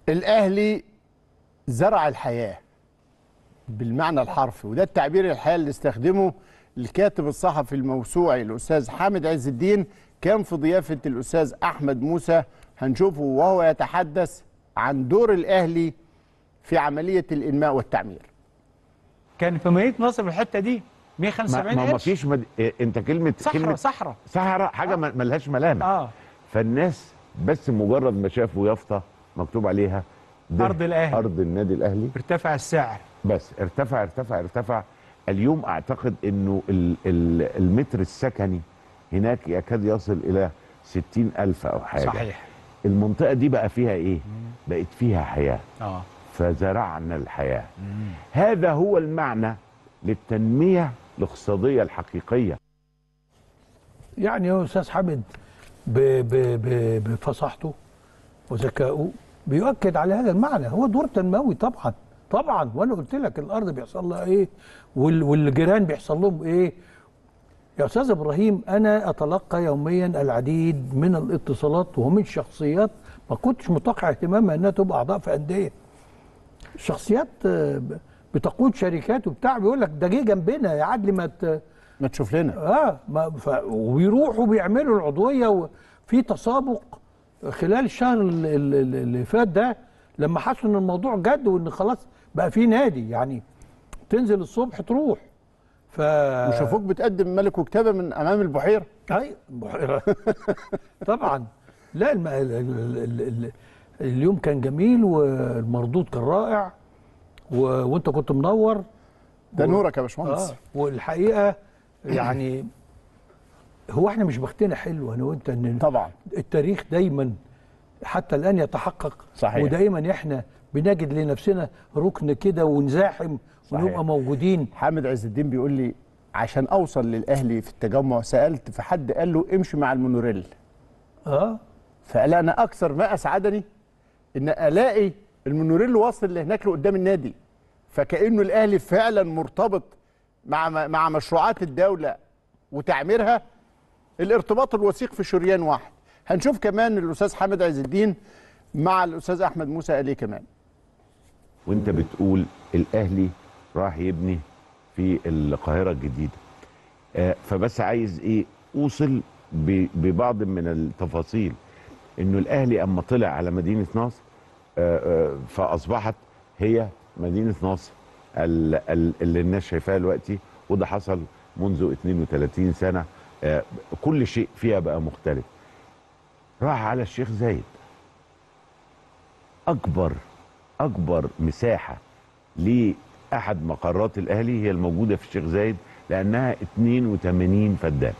الاهلي زرع الحياه بالمعنى الحرفي وده التعبير الحقيقي اللي استخدمه الكاتب الصحفي الموسوعي الاستاذ حامد عز الدين كان في ضيافه الاستاذ احمد موسى هنشوفه وهو يتحدث عن دور الاهلي في عمليه الانماء والتعمير كان في مدينه نصر في الحته دي ما 175 ما ما قرش فيش مد... إيه، انت كلمه صحراء كلمه صحراء صحراء حاجه ما ملهاش ملامح اه فالناس بس مجرد ما شافوا يافطه مكتوب عليها ده أرض الأهلي. ارض النادي الاهلي ارتفع السعر بس ارتفع ارتفع ارتفع اليوم اعتقد انه ال ال المتر السكني هناك يكاد يصل الى ستين الف او حاجه صحيح المنطقه دي بقى فيها ايه بقت فيها حياه اه فزرعنا الحياه هذا هو المعنى للتنميه الاقتصاديه الحقيقيه يعني يا استاذ حامد ب- ب- ب- بفصاحته وذكائه بيؤكد على هذا المعنى هو دور تنموي طبعا طبعا وانا قلت لك الارض بيحصل لها ايه وال- والجيران بيحصل لهم ايه يا استاذ ابراهيم انا اتلقى يوميا العديد من الاتصالات ومن شخصيات ما كنتش متوقع اهتمامها انها تبقى اعضاء في انديه شخصيات آه، ب- بتقود شركات وبتاع بيقول لك ده جه جنبنا يا عدلي ما ت- ما تشوف لنا اه ما ف... ويروحوا بيعملوا العضويه وفي تسابق خلال الشهر ال- ال- ال- اللي فات ده لما حسوا ان الموضوع جد وان خلاص بقى في نادي يعني تنزل الصبح تروح ف وشافوك بتقدم ملك وكتابه من امام البحيره اي بحيرة. طبعا لا الم... ال... ال... ال... ال... اليوم كان جميل والمردود كان رائع و... وانت كنت منور ده و- نورك يا باشمهندس اه والحقيقه يعني هو احنا مش بختنا حلو انا وانت ان طبعا التاريخ دايما حتى الان يتحقق صحيح. ودايما احنا بنجد لنفسنا ركن كده ونزاحم صحيح. ونبقى موجودين حامد عز الدين بيقول لي عشان اوصل للاهلي في التجمع سالت في حد قال له امشي مع المونوريل اه فقال انا اكثر ما اسعدني ان الاقي المونوريل واصل لهناك لقدام النادي فكانه الاهلي فعلا مرتبط مع مع مشروعات الدوله وتعميرها الارتباط الوثيق في شريان واحد هنشوف كمان الاستاذ حامد عز الدين مع الاستاذ احمد موسى قال ايه كمان وانت بتقول الاهلي راح يبني في القاهره الجديده آه، فبس عايز ايه اوصل ب- ببعض من التفاصيل انه الاهلي اما طلع على مدينه نصر آه، آه، فاصبحت هي مدينه نصر ال- ال- اللي الناس شايفاها دلوقتي وده حصل منذ 32 سنه آه، كل شيء فيها بقى مختلف راح على الشيخ زايد اكبر اكبر مساحه لاحد مقرات الاهلي هي الموجوده في الشيخ زايد لانها 82 فدان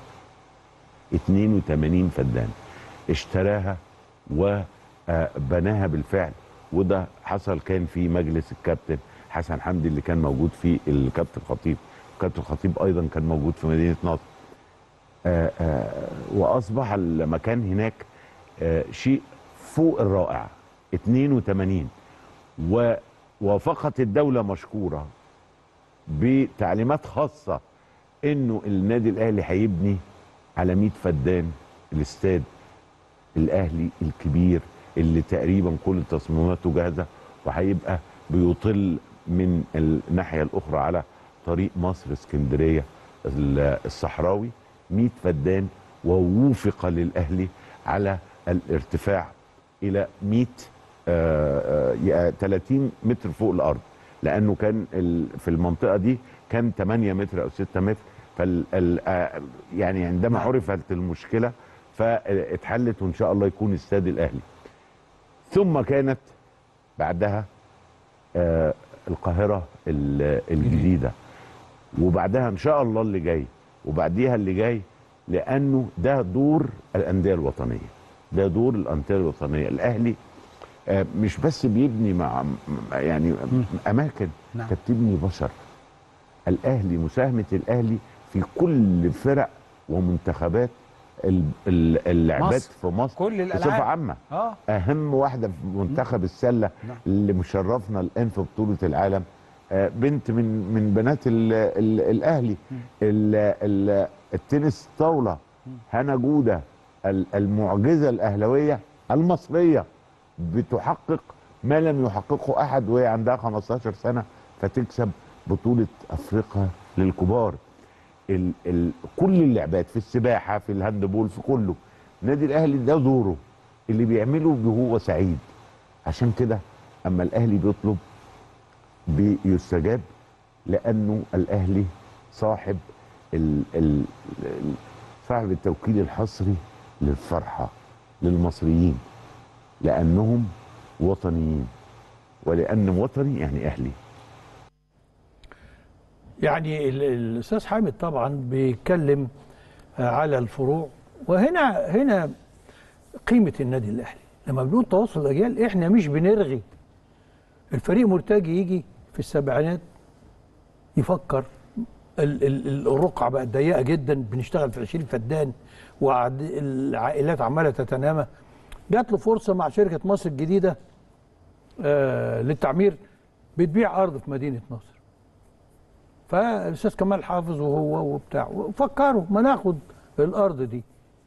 82 فدان اشتراها وبناها بالفعل وده حصل كان في مجلس الكابتن حسن حمدي اللي كان موجود فيه الكابتن خطيب الكابتن خطيب ايضا كان موجود في مدينه نصر آه، آه، واصبح المكان هناك آه، شيء فوق الرائع 82 ووافقت الدوله مشكوره بتعليمات خاصه انه النادي الاهلي هيبني على 100 فدان الاستاد الاهلي الكبير اللي تقريبا كل تصميماته جاهزه وهيبقى بيطل من الناحيه الاخرى على طريق مصر اسكندريه ال- الصحراوي 100 فدان ووفق للاهلي على الارتفاع الى 100 آه، آه، يا 30 متر فوق الارض لانه كان ال- في المنطقه دي كان 8 متر او 6 متر فال ال- آه، يعني عندما عرفت المشكله فاتحلت وان شاء الله يكون استاد الاهلي ثم كانت بعدها آه، القاهره ال- الجديده وبعدها ان شاء الله اللي جاي وبعديها اللي جاي لانه ده دور الانديه الوطنيه ده دور الانديه الوطنيه الاهلي آه، مش بس بيبني مع م- يعني اماكن نعم. انت بتبني بشر الاهلي مساهمه الاهلي في كل فرق ومنتخبات ال- ال- اللعبات مصر. في مصر كل بصفه الالعاب عامه اه اهم واحده في منتخب السله نعم. اللي مشرفنا الان في بطوله العالم آه، بنت من من بنات ال ال الاهلي ال ال التنس طاوله هنا جوده ال- المعجزه الاهلاويه المصريه بتحقق ما لم يحققه احد وهي عندها 15 سنه فتكسب بطوله افريقيا للكبار ال ال كل اللعبات في السباحه في الهاندبول في كله النادي الاهلي ده دوره اللي بيعمله هو سعيد عشان كده اما الاهلي بيطلب بيستجاب لانه الاهلي صاحب ال ال ال- صاحب التوكيل الحصري للفرحه للمصريين لانهم وطنيين ولان وطني يعني اهلي يعني ال- الاستاذ حامد طبعا بيتكلم آه، على الفروع وهنا هنا قيمه النادي الاهلي لما بنقول تواصل الاجيال احنا مش بنرغي الفريق مرتجي يجي في السبعينات يفكر ال- ال- ال- الرقعه بقت ضيقه جدا بنشتغل في 20 فدان والعائلات عماله تتنامى جات له فرصه مع شركه مصر الجديده آه للتعمير بتبيع ارض في مدينه نصر فالاستاذ كمال حافظ وهو وبتاع وفكروا ما ناخد الارض دي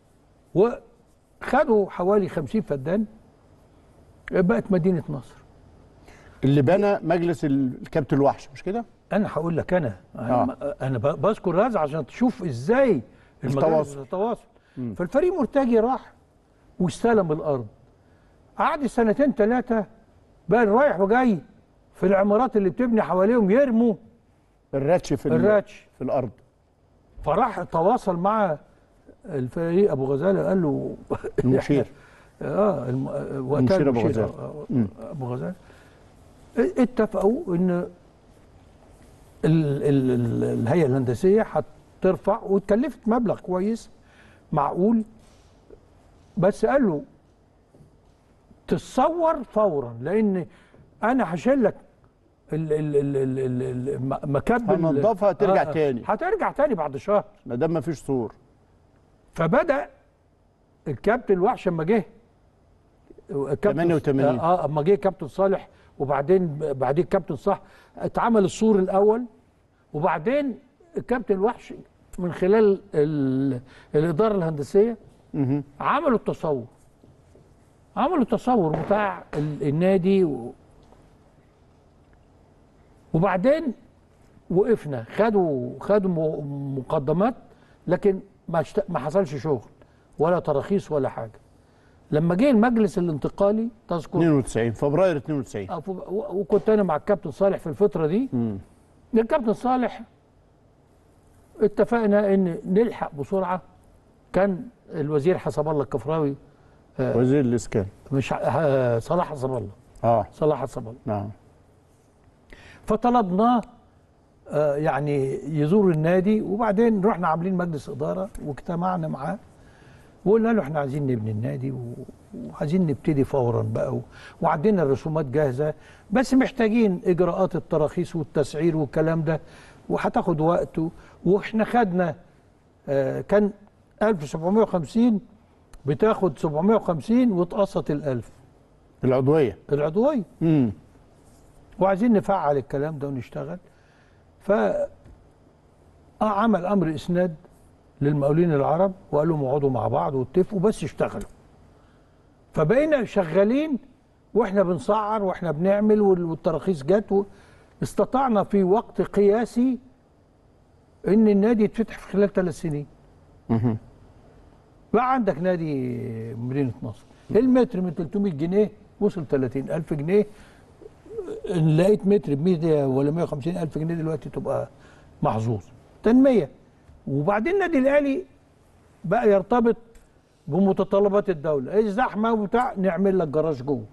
وخدوا حوالي 50 فدان بقت مدينه نصر اللي بنى مجلس الكابتن الوحش مش كده؟ انا هقول لك انا آه. انا ب- بذكر هذا عشان تشوف ازاي المجال التواصل. التواصل فالفريق مرتجي راح واستلم الارض قعد سنتين ثلاثه بقى رايح وجاي في العمارات اللي بتبني حواليهم يرموا الراتش في ال- الراتش في الارض فراح تواصل مع الفريق ابو غزاله قال له المشير. اه الم... وقتها المشير أبو المشير، غزالة. آه، آه، ابو غزاله اتفقوا ان ال... ال... ال... الهيئه الهندسيه هترفع واتكلفت مبلغ كويس معقول بس قال له تتصور فورا لان انا هشيل لك ال- ال- ال- ال- ال- ال- م- مكب ال- هننضفها ترجع تاني. هترجع تاني بعد شهر ما دام ما فيش سور فبدا الكابتن الوحش اما جه الكابتن 88. اه اما جه كابتن صالح وبعدين بعدين كابتن صح اتعمل السور الاول وبعدين الكابتن الوحش من خلال ال- الاداره الهندسيه مهم. عملوا التصور عملوا التصور بتاع ال- النادي و... وبعدين وقفنا خدوا خدوا م- مقدمات لكن ما اشت... ما حصلش شغل ولا تراخيص ولا حاجه لما جه المجلس الانتقالي تذكر 92 فبراير 92 آه، ف- و- وكنت انا مع الكابتن صالح في الفتره دي مم. الكابتن صالح اتفقنا ان نلحق بسرعه كان الوزير حسب الله الكفراوي وزير الاسكان مش ع- آه، صلاح حسب الله اه صلاح حسب الله نعم فطلبناه آه، يعني يزور النادي وبعدين رحنا عاملين مجلس اداره واجتمعنا معاه وقلنا له احنا عايزين نبني النادي و- وعايزين نبتدي فورا بقى و- وعندنا الرسومات جاهزه بس محتاجين اجراءات التراخيص والتسعير والكلام ده وهتاخد وقت و- واحنا خدنا آه، كان 1750 بتاخد 750 وتقسط ال1000 العضويه العضويه امم وعايزين نفعل الكلام ده ونشتغل ف آه عمل امر اسناد للمقاولين العرب وقال لهم اقعدوا مع بعض واتفقوا بس اشتغلوا فبقينا شغالين واحنا بنسعر واحنا بنعمل وال- والتراخيص جت و- استطعنا في وقت قياسي ان النادي يتفتح في خلال ثلاث سنين مهم. بقى عندك نادي مدينه نصر المتر من 300 جنيه وصل 30 الف جنيه ان لقيت متر ب 100 ولا 150 الف جنيه دلوقتي تبقى محظوظ تنميه وبعدين النادي الاهلي بقى يرتبط بمتطلبات الدوله ايه زحمه وبتاع نعمل لك جراج جوه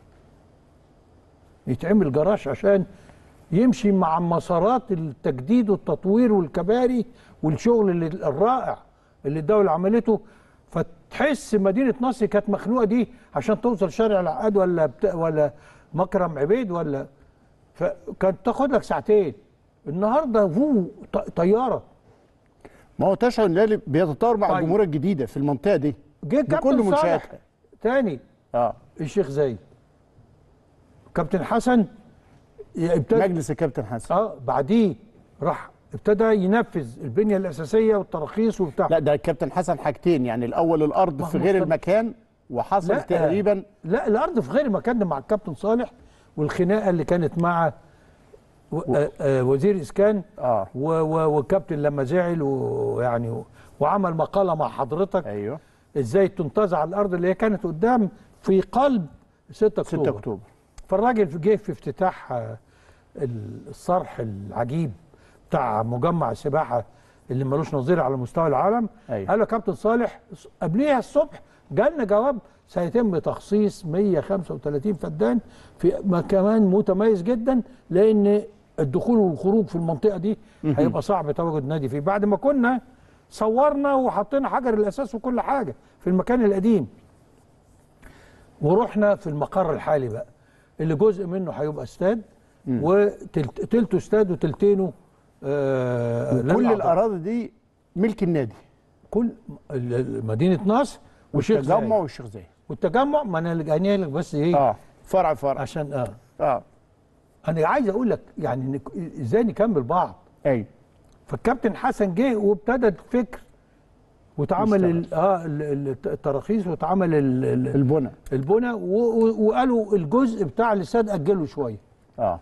يتعمل جراج عشان يمشي مع مسارات التجديد والتطوير والكباري والشغل اللي الرائع اللي الدوله عملته فتحس مدينه نصر كانت مخنوقه دي عشان توصل شارع العقاد ولا بتا ولا مكرم عبيد ولا فكانت تاخد لك ساعتين النهارده فو ط- طياره ما هو تشعر ان الاهلي بيتطور مع طيب. الجمهوريه الجديده في المنطقه دي جه بكل كابتن صالح منشاتها تاني اه الشيخ زايد كابتن حسن ابتدى مجلس الكابتن حسن اه بعديه راح ابتدى ينفذ البنيه الاساسيه والتراخيص وبتاع لا ده الكابتن حسن حاجتين يعني الاول الارض ما في هو غير مستم- المكان وحصل لا. تقريبا لا الارض في غير مكاننا مع الكابتن صالح والخناقه اللي كانت مع و... آه آه وزير اسكان اه و... و... والكابتن لما زعل ويعني و... وعمل مقاله مع حضرتك ايوه ازاي تنتزع الارض اللي هي كانت قدام في قلب 6 اكتوبر 6 اكتوبر فالراجل جه في افتتاح آه، الصرح العجيب بتاع مجمع السباحه اللي ملوش نظير على مستوى العالم أيوة. قال له كابتن صالح قبليها الصبح جالنا جواب سيتم تخصيص 135 فدان في مكان متميز جدا لان الدخول والخروج في المنطقه دي هيبقى صعب تواجد نادي فيه بعد ما كنا صورنا وحطينا حجر الاساس وكل حاجه في المكان القديم ورحنا في المقر الحالي بقى اللي جزء منه هيبقى استاد وتلته استاد وتلتينه آه كل للأعضاء. الاراضي دي ملك النادي كل ال- ال- مدينه نصر وشيخ والتجمع زايد والشيخ زايد والتجمع ما انا اللي جايني لك بس ايه اه فرع فرع عشان اه اه انا عايز اقول لك يعني نك- ازاي نكمل بعض ايوه فالكابتن حسن جه وابتدى الفكر واتعمل يشتغل. ال- اه ال- ال- التراخيص واتعمل ال- ال- البنى البنى و- و- وقالوا الجزء بتاع الاستاد اجله شويه اه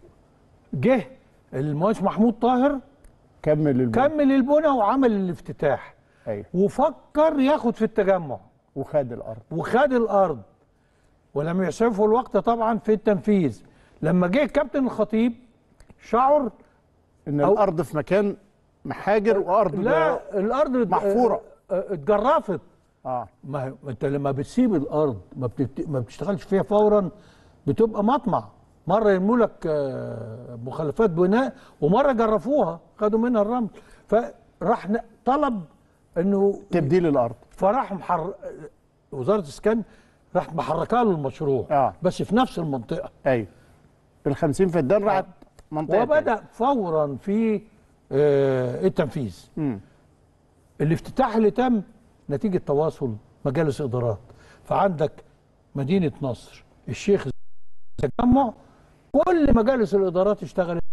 جه المهندس محمود طاهر كمل البنى كمل البنى وعمل الافتتاح ايوه وفكر ياخد في التجمع وخد الارض وخد الارض ولم يسعفه الوقت طبعا في التنفيذ لما جه الكابتن الخطيب شعر ان أو- الارض في مكان محاجر وارض لا الارض ات- محفورة. اه، اتجرفت اه ما هي- ما انت لما بتسيب الارض ما, بتبت... ما بتشتغلش فيها فورا بتبقى مطمع مره يرموا لك اه، مخلفات بناء ومره جرفوها خدوا منها الرمل فراح ن- طلب انه تبديل الارض فراح محر... وزاره الاسكان راح محركه له المشروع آه. بس في نفس المنطقه ايوه ال 50 فدان راحت منطقه وبدا فورا في آه، التنفيذ امم الافتتاح اللي تم نتيجه تواصل مجالس ادارات فعندك مدينه نصر الشيخ التجمع كل مجالس الادارات اشتغلت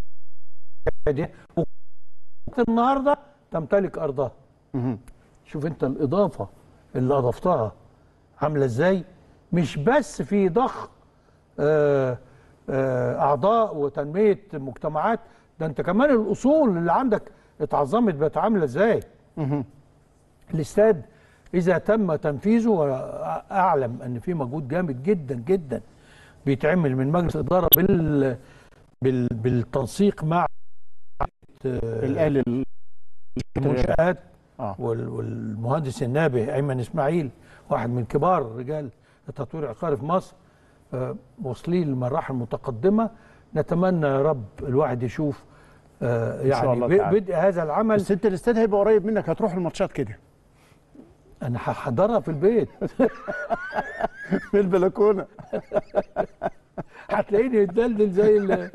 النهارده تمتلك ارضها شوف انت الاضافه اللي اضفتها عامله ازاي مش بس في ضخ آه، آه، اعضاء وتنميه مجتمعات ده انت كمان الاصول اللي عندك اتعظمت بقت عامله ازاي الاستاد اذا تم تنفيذه واعلم ان في مجهود جامد جدا جدا بيتعمل من مجلس اداره بال بال بالتنسيق مع آه، الاهلي المنشآت آه. وال- والمهندس النابه ايمن اسماعيل واحد من كبار رجال التطوير العقاري في مصر آه، واصلين لمراحل متقدمه نتمنى يا رب الواحد يشوف آه، إن شاء يعني الله ب- تعالى. بدء هذا العمل بس انت الاستاد هيبقى قريب منك هتروح الماتشات كده انا هحضرها في البيت في البلكونه هتلاقيني متدلدل زي ال-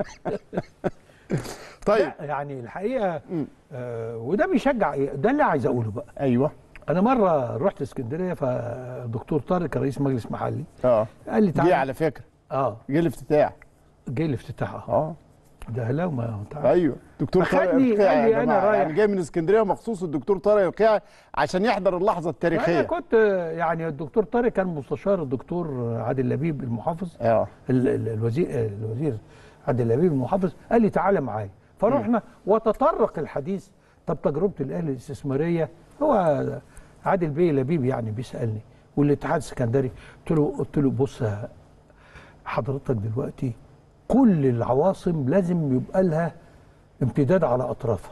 طيب لا، يعني الحقيقه آه وده بيشجع إيه؟ ده اللي عايز اقوله بقى ايوه انا مره رحت اسكندريه فالدكتور طارق كان رئيس مجلس محلي اه قال لي جه تعالى على فكره اه جه الافتتاح جه الافتتاح اه اه ده هلاو ما تعالى ايوه دكتور طارق أخدني، القيعي قال لي يا أنا جماعة. رايح. يعني جاي من اسكندريه مخصوص الدكتور طارق القيعي عشان يحضر اللحظه انا التاريخيه كنت آه، يعني الدكتور طارق كان مستشار الدكتور عادل لبيب المحافظ اه ال- ال- الوزير آه، الوزير عادل لبيب المحافظ قال لي تعالى معايا فرحنا وتطرق الحديث طب تجربه الاهلي الاستثماريه هو عادل بيه لبيب يعني بيسالني والاتحاد السكندري قلت له قلت له بص يا حضرتك دلوقتي كل العواصم لازم يبقى لها امتداد على اطرافها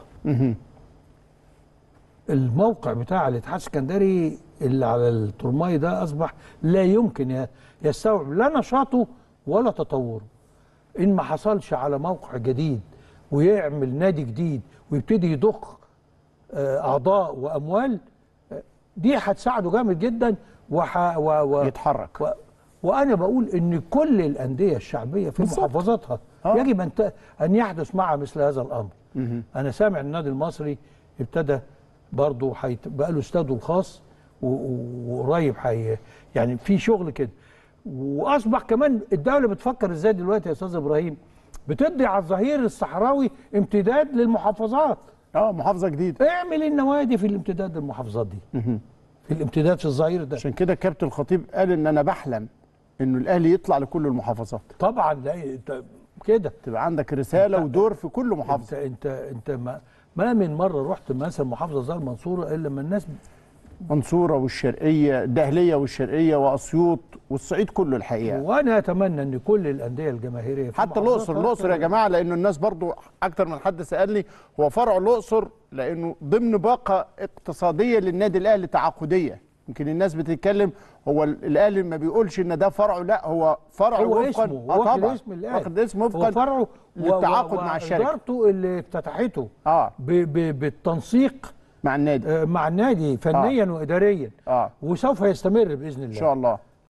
الموقع بتاع الاتحاد السكندري اللي على الترماي ده اصبح لا يمكن ي- يستوعب لا نشاطه ولا تطوره ان ما حصلش على موقع جديد ويعمل نادي جديد ويبتدي يضخ آه، اعضاء واموال آه، دي هتساعده جامد جدا وح و و يتحرك و وانا بقول ان كل الانديه الشعبيه في بالظبط. محافظاتها آه. يجب ان ت- ان يحدث معها مثل هذا الامر انا سامع ان النادي المصري ابتدى برضه هيبقى له استاده الخاص و- و- وقريب حي يعني في شغل كده واصبح كمان الدوله بتفكر ازاي دلوقتي يا استاذ ابراهيم بتدي على الظهير الصحراوي امتداد للمحافظات اه محافظه جديده اعمل النوادي في الامتداد للمحافظات دي في الامتداد في الظهير ده عشان كده كابتن الخطيب قال ان انا بحلم انه الاهلي يطلع لكل المحافظات طبعا لا انت كده تبقى عندك رساله أنت- ودور في كل انت محافظه انت انت ما, ما من مره رحت مثلا محافظه زي المنصوره الا لما الناس منصوره والشرقيه الدهليه والشرقيه واسيوط والصعيد كله الحقيقه وانا اتمنى ان كل الانديه الجماهيريه في حتى محافظات الاقصر الاقصر يا جماعه لانه الناس برضو اكتر من حد سالني هو فرع الاقصر لانه ضمن باقه اقتصاديه للنادي الاهلي تعاقديه يمكن الناس بتتكلم هو ال- الاهلي ما بيقولش ان ده فرعه لا هو فرعه هو وفقا اسمه آه واخد طبعا اسم الاهلي واخد اسم هو وفقا فرعه و- للتعاقد و- مع الشركه وادارته اللي افتتحته اه ب ب بالتنسيق مع النادي آه، مع النادي فنيا واداريا اه وسوف يستمر باذن الله ان شاء الله